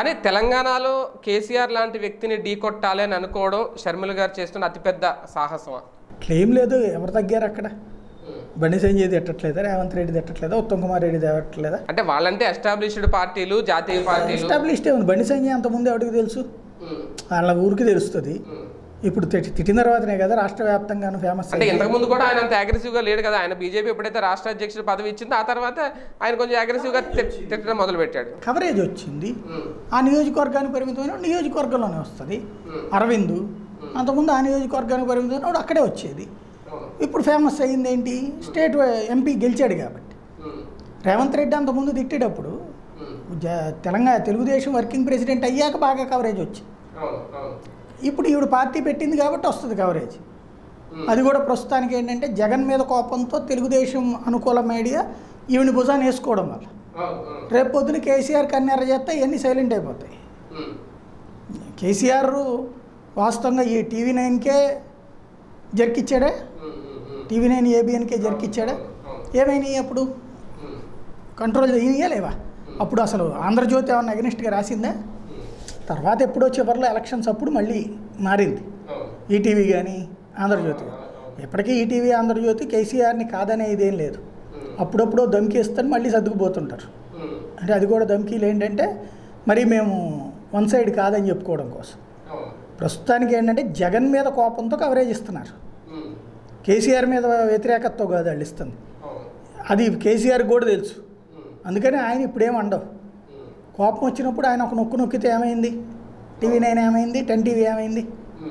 కానీ తెలంగాణలో కేసీఆర్ లాంటి వ్యక్తిని ఢీకొట్టాలి అని అనుకోవడం షర్మిల గారు చేస్తున్న అతిపెద్ద సాహసమా క్లెయిమ్ లేదు ఎవరు తగ్గారు అక్కడ బండి సంజయ్ తిట్టట్లేదా రేవంత్ రెడ్డి తిట్టట్లేదా ఉత్తమ్ కుమార్ రెడ్డి తిట్టట్లేదా అంటే వాళ్ళంటే ఎస్టాబ్లిష్డ్ పార్టీలు జాతీయ పార్టీలు ఎస్టాబ్లిష్డ్ ఉంది బండి సంజయ్ అంతకుముందు ఎవరికి తెలుసు వాళ్ళ ఊరికి తెలుస్తుంది ఇప్పుడు తిట్టి- తిట్టిన తర్వాతనే కదా రాష్ట్ర వ్యాప్తంగాను ఫేమస్ అంటే ఇంతకు ముందు కూడా ఆయన అంత అగ్రెసివ్ గా లేడు కదా ఆయన బీజేపీ ఎప్పుడైతే రాష్ట్ర అధ్యక్షుడు పదవి ఇచ్చిందో ఆ తర్వాత ఆయన కొంచెం అగ్రెసివ్ గా తిట్- తిట్టడం మొదలు పెట్టాడు కవరేజ్ వచ్చింది ఆ నియోజకవర్గానికి పరిమితమైన నియోజకవర్గంలోనే వస్తుంది అరవింద్ అంతకుముందు ఆ నియోజకవర్గానికి పరిమితమైన వాడు అక్కడే వచ్చేది ఇప్పుడు ఫేమస్ అయ్యింది ఏంటి స్టేట్ ఎంపీ గెలిచాడు కాబట్టి రేవంత్ రెడ్డి అంతకుముందు తిట్టేటప్పుడు జ- తెలంగాణ తెలుగుదేశం వర్కింగ్ ప్రెసిడెంట్ అయ్యాక బాగా కవరేజ్ వచ్చింది ఇప్పుడు ఈవిడ పార్టీ పెట్టింది కాబట్టి వస్తుంది కవరేజ్ అది కూడా ప్రస్తుతానికి ఏంటంటే జగన్ మీద కోపంతో తెలుగుదేశం అనుకూల మీడియా ఈవిని భుజాన్ని వేసుకోవడం వల్ల రేపు పొద్దున కేసీఆర్ కన్నెర చేస్తే ఇవన్నీ సైలెంట్ అయిపోతాయి కేసీఆర్ వాస్తవంగా ఈ టీవీ నైన్కే జర్కిచ్చాడే టీవీ నైన్ ఏబిఎన్కే జర్కిచ్చాడా ఏమైనాయి అప్పుడు కంట్రోల్ చేయలేవా అప్పుడు అసలు ఆంధ్రజ్యోతి ఏమన్నా అగనిస్ట్గా రాసిందా తర్వాత ఎప్పుడో చివరిలో ఎలక్షన్స్ అప్పుడు మళ్ళీ మారింది ఈటీవీ కానీ ఆంధ్రజ్యోతి కానీ ఇప్పటికీ ఈటీవీ ఆంధ్రజ్యోతి కేసీఆర్ని కాదనే ఇదేం లేదు అప్పుడప్పుడు దమ్కిస్తాను మళ్ళీ సర్దుకుపోతుంటారు అంటే అది కూడా ధమ్కీలు ఏంటంటే మరి మేము వన్ సైడ్ కాదని చెప్పుకోవడం కోసం ప్రస్తుతానికి ఏంటంటే జగన్ మీద కోపంతో కవరేజ్ ఇస్తున్నారు కేసీఆర్ మీద వ్యతిరేకతతో కాదు వాళ్ళు ఇస్తుంది అది కేసీఆర్ కూడా తెలుసు అందుకని ఆయన ఇప్పుడేం అండవు కోపం వచ్చినప్పుడు ఆయన ఒక నొక్కు నొక్కితే ఏమైంది టీవీ నైన్ ఏమైంది టెన్ టీవీ ఏమైంది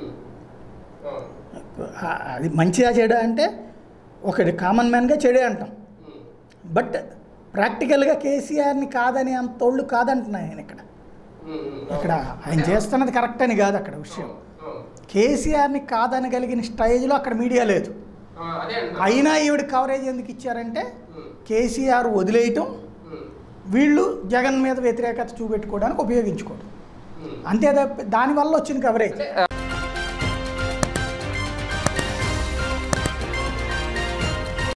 ఆ- అది మంచిగా చెడు అంటే ఒకటి కామన్ మ్యాన్గా చెడే అంటాం బట్ ప్రాక్టికల్గా కేసీఆర్ని కాదని అంతోళ్ళు కాదంటున్నా ఆయన ఇక్కడ ఇక్కడ ఆయన చేస్తున్నది కరెక్ట్ అని కాదు అక్కడ విషయం కేసీఆర్ని కాదనగలిగిన స్టేజ్లో అక్కడ మీడియా లేదు అయినా ఈవిడ కవరేజ్ ఎందుకు ఇచ్చారంటే కేసీఆర్ వదిలేయటం వీళ్ళు జగన్ మీద వ్యతిరేకత చూపెట్టుకోవడానికి ఉపయోగించుకోవడం అంతే తప్ప దానివల్ల వచ్చిన కవరేజ్